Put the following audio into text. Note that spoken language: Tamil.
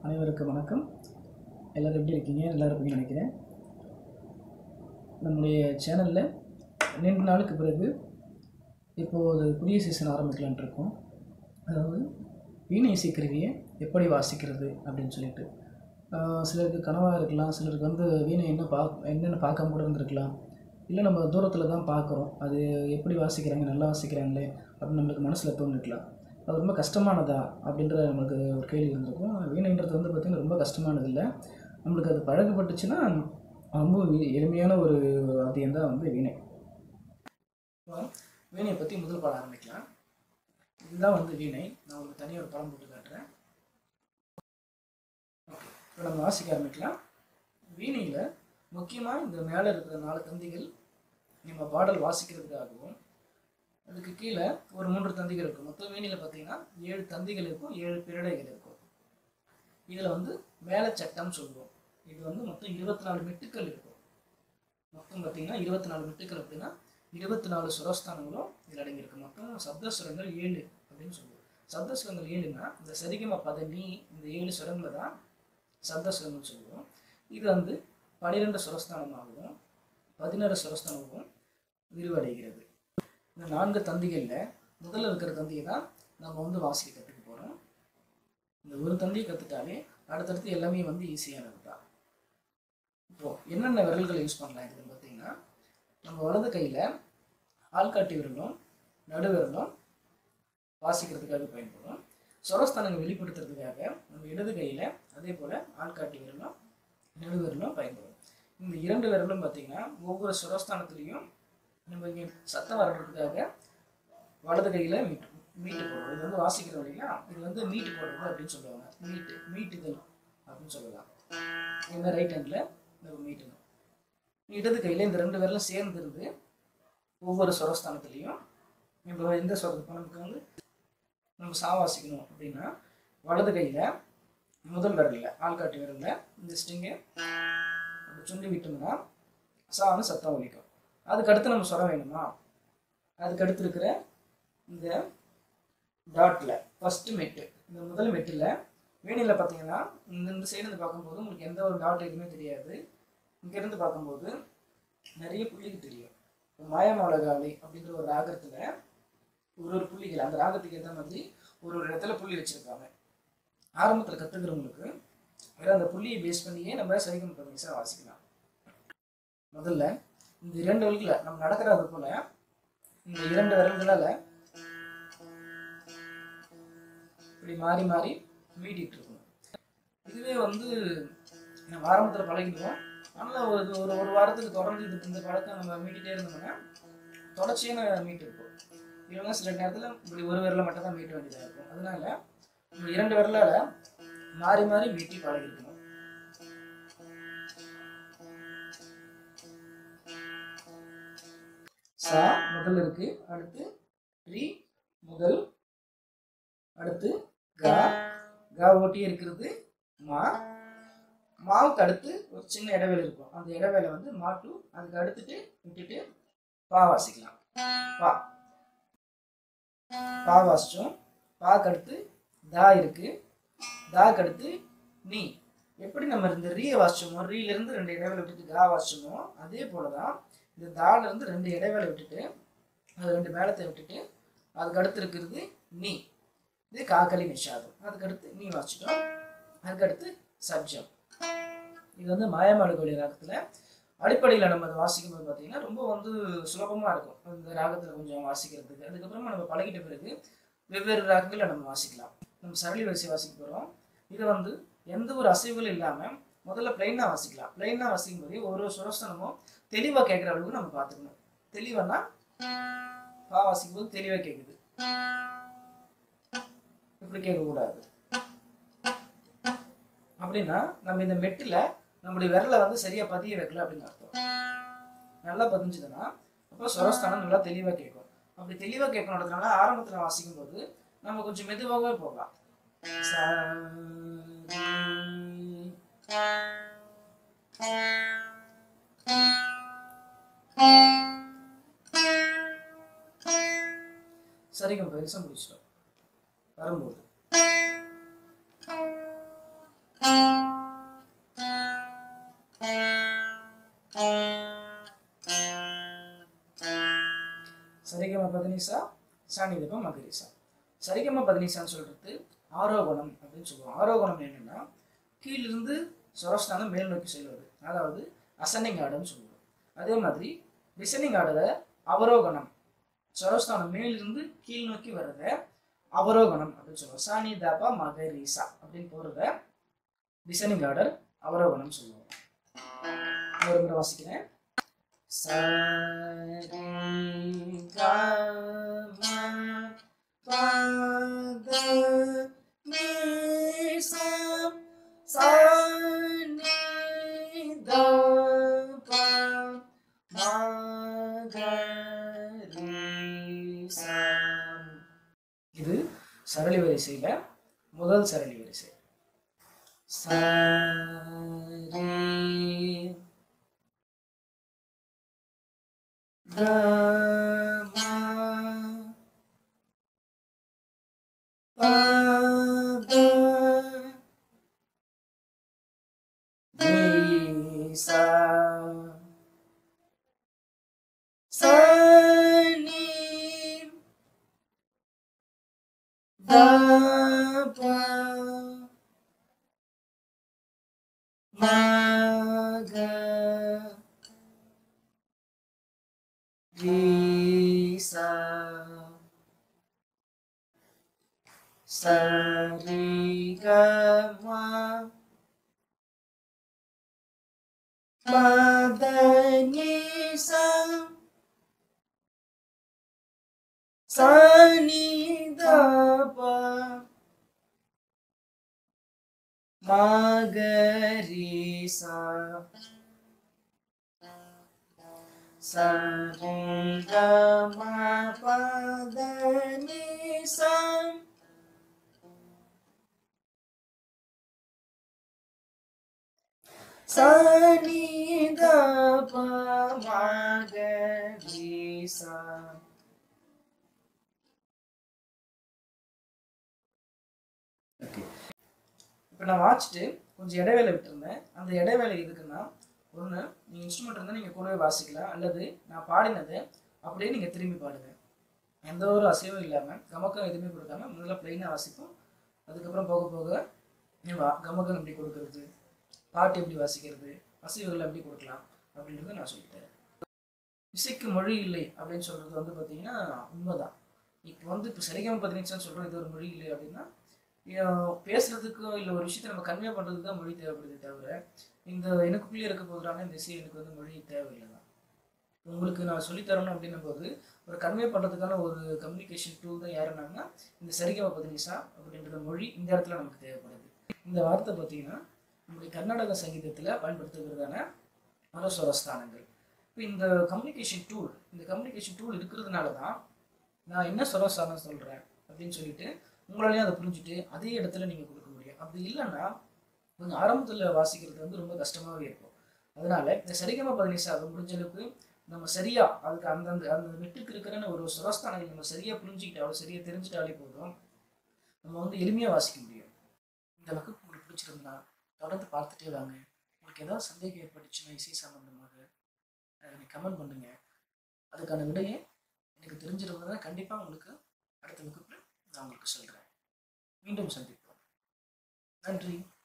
அனைவருக்கும் வணக்கம் எல்லோரும் எப்படி இருக்கீங்க நல்லா இருப்பீங்கன்னு நினைக்கிறேன் நம்முடைய சேனலில் ரெண்டு நாளுக்கு பிறகு இப்போது புதிய சீசன் ஆரம்பிக்கலான்ட்டு இருக்கோம் அதாவது வீணை இசைக்கருவியை எப்படி வாசிக்கிறது அப்படின்னு சொல்லிட்டு ஆஹ் சிலருக்கு கனவாக இருக்கலாம் சிலருக்கு வந்து வீணை என்ன பா என்னென்னு பார்க்காம கூட இருந்திருக்கலாம் இல்லை நம்ம தூரத்தில் தான் பார்க்குறோம் அது எப்படி வாசிக்கிறாங்க நல்லா வாசிக்கிறாங்களே அப்படின்னு நம்மளுக்கு மனசில் தோணிருக்கலாம் அது ரொம்ப கஷ்டமானதா அப்படின்ற நம்மளுக்கு ஒரு கேள்வி இருந்திருக்கும் வீணைன்றது வந்து பார்த்திங்கன்னா ரொம்ப கஷ்டமானது இல்லை நம்மளுக்கு அது பழக்கப்பட்டுச்சுன்னா ரொம்ப எ- எளிமையான ஒரு வாத்தியம் தான் வந்து வீணை இப்போ வீணையை பற்றி முதல் பாட ஆரம்பிக்கலாம் இதுதான் வந்து வீணை நான் உங்களுக்கு தனியாக ஒரு படம் போட்டு காட்டுறேன் ஓகே இப்போ நம்ம வாசிக்க ஆரம்பிக்கலாம் வீணையில் முக்கியமாக இந்த மேலே இருக்கிற நாலு தந்திகள் நம்ம பாடல் வாசிக்கிறதுக்காகவும் அதுக்கு கீழே ஒரு மூன்று தந்திகள் இருக்கும் மொத்தம் வீணையில் பார்த்தீங்கன்னா ஏழு தந்திகள் இருக்கும் ஏழு பிரடைகள் இருக்கும் இதில் வந்து மேலே சட்டம் சொல்லுவோம் இது வந்து மொத்தம் இருபத்தி நாலு மெட்டுக்கள் இருக்கும் மொத்தம் பார்த்தீங்கன்னா இருபத்தி நாலு மெட்டுக்கள் அப்படின்னா இருபத்தி நாலு சுரஸ்தானங்களும் இதில் அடங்கியிருக்கு மொத்தம் சப்த சுரங்கள் ஏழு அப்படின்னு சொல்லுவோம் சப்த சுரங்கள் ஏழுன்னா இந்த சரிகம பத நீ இந்த ஏழு சுரங்களை தான் சப்த சுரங்கள் சொல்லுவோம் இது வந்து பன்னிரெண்டு சுரஸ்தானமாகவும் பதினாறு சுரஸ்தானமாகவும் விரிவடைகிறது இந்த நான்கு தந்திகளில் முதல்ல இருக்கிற தந்தியை தான் நம்ம வந்து வாசிக்க கற்றுக்க போகிறோம் இந்த ஒரு தந்தியை கற்றுட்டாலே அடுத்தடுத்து எல்லாமே வந்து ஈஸியானது தான் இப்போது என்னென்ன விரல்களை யூஸ் பண்ணலாம் இதுன்னு பார்த்தீங்கன்னா நம்ம வலது கையில் ஆள்காட்டி விரலும் நடு விரலும் வாசிக்கிறதுக்காக பயன்படும் சுரஸ்தானங்கள் வெளிப்படுத்துறதுக்காக நம்ம இடது கையில் அதே போல் ஆள்காட்டி விரலும் நடு விரலும் பயன்படும் இந்த இரண்டு விரலும் பார்த்தீங்கன்னா ஒவ்வொரு சுரஸ்தானத்துலேயும் நம்ம இங்கே சத்தம் வர்றதுக்காக வலது கையில் மீட்டு மீட்டு போடுறோம் இது வந்து வாசிக்கிறோம் இல்லையா இது வந்து மீட்டு போடுறது அப்படின்னு சொல்லுவாங்க மீட்டு மீட்டுதல் அப்படின்னு சொல்லலாம் இந்த ரைட் ஹேண்டில் நம்ம மீட்டணும் இடது கையில் இந்த ரெண்டு விரலும் சேர்ந்து இருந்து ஒவ்வொரு சுரஸ்தானத்துலேயும் இப்போ எந்த சுரத்து இப்போ நமக்கு வந்து நம்ம சா வாசிக்கணும் அப்படின்னா வலது கையில் முதல் விரலில் ஆள்காட்டி விரலில் இந்த ஸ்டிங்கை அப்படி சுண்டி விட்டோம்னா சான்னு சத்தம் ஒலிக்கும் அதுக்கு அடுத்து நம்ம சுரம் வேணுமா அதுக்கு அடுத்து இருக்கிற இந்த டாட்டில் ஃபஸ்ட்டு மெட்டு இந்த முதல் மெட்டில் வேணியில் பார்த்தீங்கன்னா இந்த இந்த சைடு இருந்து பார்க்கும்போது உங்களுக்கு எந்த ஒரு டாட் எதுவுமே தெரியாது இங்கேருந்து பார்க்கும்போது நிறைய புள்ளிகள் தெரியும் இப்போ மாயமாலகாளி அப்படிங்கிற ஒரு ராகத்தில் ஒரு ஒரு புள்ளிகள் அந்த ராகத்துக்கு ஏற்ற மாதிரி ஒரு ஒரு இடத்துல புள்ளி வச்சுருக்காங்க ஆரம்பத்தில் கற்றுக்கிறவங்களுக்கு வெறும் அந்த புள்ளியை பேஸ் பண்ணியே நம்ம சரிகம் பதினீசாக வாசிக்கலாம் முதல்ல இந்த இரண்டு விரல்களை நம்ம நடக்கிறது போல இந்த இரண்டு விரல்களால இப்படி மாறி மாறி மீட்டிட்டு இருக்கணும் இதுவே வந்து நம்ம ஆரம்பத்தில் பழகிடுவோம் ஆனால் ஒரு ஒரு ஒரு வாரத்துக்கு தொடர்ந்து இது இந்த பழக்கம் நம்ம மீட்டிகிட்டே இருந்தோம்னா தொடர்ச்சியான மீட் இருக்கும் இல்லைன்னா சில நேரத்தில் இப்படி ஒரு விரலை மட்டும் தான் மீட்ட வேண்டியதாக இருக்கும் அதனால இந்த இரண்டு விரலால மாறி மாறி மீட்டி பழகிருக்கணும் சா முதல் இருக்கு அடுத்து ரி முதல் அடுத்து கா கா ஓட்டி இருக்கிறது மா மாவுக்கு அடுத்து ஒரு சின்ன இடைவேளை இருக்கும் அந்த இடைவேளை வந்து மா டூ அதுக்கு அடுத்துட்டு விட்டுட்டு பா வாசிக்கலாம் பா பா வாசிச்சோம் பாக்கு அடுத்து தா இருக்கு தாக்கு அடுத்து நீ எப்படி நம்ம இந்த ரீயை வாசிச்சோமோ ரீல இருந்து ரெண்டு இடைவேளை விட்டுட்டு கா வாசிச்சோமோ அதே போல தான் இந்த தால இருந்து ரெண்டு இடைவேளை விட்டுட்டு அது ரெண்டு மேளத்தை விட்டுட்டு அதுக்கு அடுத்து இருக்கிறது நீ இது காக்கலி நிஷாதம் அதுக்கு அடுத்து நீ வாசிச்சிட்டோம் அதுக்கு அடுத்து சப்ஜம் இது வந்து மாயமாடு கோழி ராகத்தில் அடிப்படையில் நம்ம அதை வாசிக்கும் போது பார்த்தீங்கன்னா ரொம்ப வந்து சுலபமாக இருக்கும் இந்த ராகத்தில் கொஞ்சம் வாசிக்கிறதுக்கு அதுக்கப்புறமா நம்ம பழகிட்ட பிறகு வெவ்வேறு ராகங்களை நம்ம வாசிக்கலாம் நம்ம சரளி வரிசை வாசிக்க போகிறோம் இதை வந்து எந்த ஒரு அசைவுகளும் இல்லாமல் முதல்ல பிளைனாக வாசிக்கலாம் பிளைனாக வாசிக்கும் போதே ஒரு ஒரு சுரஸ்தானமும் தெளிவாக கேட்குற அளவுக்கு நம்ம பார்த்துக்கணும் தெளிவானா பா வாசிக்கும் போது தெளிவாக கேட்குது இப்படி கேட்கக்கூடாது அப்படின்னா நம்ம இந்த மெட்டில் நம்முடைய விரலை வந்து சரியாக பதிய வைக்கல அப்படின்னு அர்த்தம் நல்லா பதிஞ்சுதுன்னா அப்போ சுரஸ்தானம் நல்லா தெளிவாக கேட்கும் அப்படி தெளிவாக கேட்கணுன்றதுனால ஆரம்பத்தில் வாசிக்கும் போது நம்ம கொஞ்சம் மெதுவாகவே போகலாம் சா, சரிங்க பெருசாக முடிச்சிட்டோம் வரும்போது சரிகம பதினிசா சாணிதப மகரிசா சரிகம பதினிசான்னு சொல்றது ஆரோகணம் அப்படின்னு சொல்லுவோம் ஆரோகணம் என்னன்னா கீழிருந்து சுரஸ்தானம் மேல் நோக்கி செல்வது அதாவது அசனிங் ஆர்டர்னு சொல்லுவோம் அதே மாதிரி டிசனிங் ஆர்டரை அவரோகணம் சுரஸ்தானம் மேலிருந்து கீழ் நோக்கி வர்றத அவரோகணம் அப்படின்னு சொல்லுவோம் சாணி தாபா மகரிசா அப்படின்னு போகிறத டிசனிங் ஆர்டர் அவரோகணம் சொல்லுவோம் ஒரு முறை வாசிக்கிறேன் சரி பத மேசம் சனி தப மகரிசம் இது சரளி வரிசையில முதல் சரளி வரிசை சரி Rama Pada Nisa Sani Dapa Maga Risa Sarigama Madanisa Sanidapa Magarisa Sarigama Padanisa Sanidapa Magarisa okay இப்போ நான் வாச்சிட்டு கொஞ்சம் இடைவேளை விட்டுருந்தேன் அந்த இடைவேளை எதுக்குன்னா ஒன்று நீங்கள் இன்ஸ்ட்ருமெண்ட் இருந்தால் நீங்கள் கூடவே வாசிக்கலாம் அல்லது நான் பாடினதை அப்படியே நீங்கள் திரும்பி பாடுங்க எந்த ஒரு அசைவும் இல்லாமல் கமக்கம் எதுவுமே கொடுக்காம முதல்ல ப்ளைனாக வாசிப்போம் அதுக்கப்புறம் போக போக நீ வா கமக்கம் எப்படி கொடுக்கறது பாட்டு எப்படி வாசிக்கிறது அசைவுகள் எப்படி கொடுக்கலாம் அப்படின்றத நான் சொல்லிட்டேன் இசைக்கு மொழி இல்லை அப்படின்னு சொல்கிறது வந்து பார்த்தீங்கன்னா உண்மைதான் இப்போ வந்து இப்போ சரிகம பதினஞ்சுன்னு சொல்கிறோம் இது ஒரு மொழி இல்லை அப்படின்னா ஏன் பேசுறதுக்கோ இல்லை ஒரு விஷயத்தை நம்ம கன்வே பண்ணுறதுக்கு தான் மொழி தேவைப்படுதே தவிர இந்த எனக்குள்ளே இருக்க போதுறான இந்த இசை எனக்கு வந்து மொழி தேவையில்லை தான் உங்களுக்கு நான் சொல்லித் தரணும் அப்படின்னும் போது ஒரு கன்வே பண்ணுறதுக்கான ஒரு கம்யூனிகேஷன் டூல் தான் யாருன்னாங்கன்னா இந்த சரிகம பதினிசா அப்படின்ற மொழி இந்த இடத்துல நமக்கு தேவைப்படுது இந்த வார்த்தை பார்த்தீங்கன்னா நம்முடைய கர்நாடக சங்கீதத்தில் பயன்படுத்துகிறதான மரஸ்வரஸ்தானங்கள் இப்போ இந்த கம்யூனிகேஷன் டூல் இந்த கம்யூனிகேஷன் டூல் இருக்கிறதுனால தான் நான் என்ன ஸ்வரஸ்தானம் சொல்கிறேன் அப்படின்னு சொல்லிட்டு உங்களாலேயும் அதை புரிஞ்சுட்டு அதே இடத்துல நீங்கள் கொடுக்க முடியும் அப்படி இல்லைன்னா கொஞ்சம் ஆரம்பத்தில் வாசிக்கிறது வந்து ரொம்ப கஷ்டமாகவே இருக்கும் அதனால இந்த சரிகம பதினிசா அது முடிஞ்ச அளவுக்கு நம்ம சரியா அதுக்கு அந்தந்த அந்த மெட்டுக்கு இருக்கிற ஒரு சுரஸ்தானங்கள் நம்ம சரியா புரிஞ்சுக்கிட்டாலோ சரியா தெரிஞ்சுட்டாலே போதும் நம்ம வந்து எளிமையாக வாசிக்க முடியும் இந்த வகுப்பு உங்களுக்கு பிடிச்சிருந்தா தொடர்ந்து பார்த்துட்டே வாங்க உங்களுக்கு ஏதாவது சந்தேகம் ஏற்பட்டுச்சுன்னா இசை சம்பந்தமாக எனக்கு கமெண்ட் பண்ணுங்க அதுக்கான விடையை எனக்கு தெரிஞ்சிருந்ததுன்னா கண்டிப்பாக உங்களுக்கு அடுத்த வகுப்பில் நான் உங்களுக்கு சொல்கிறேன் மீண்டும் சந்திப்போம் நன்றி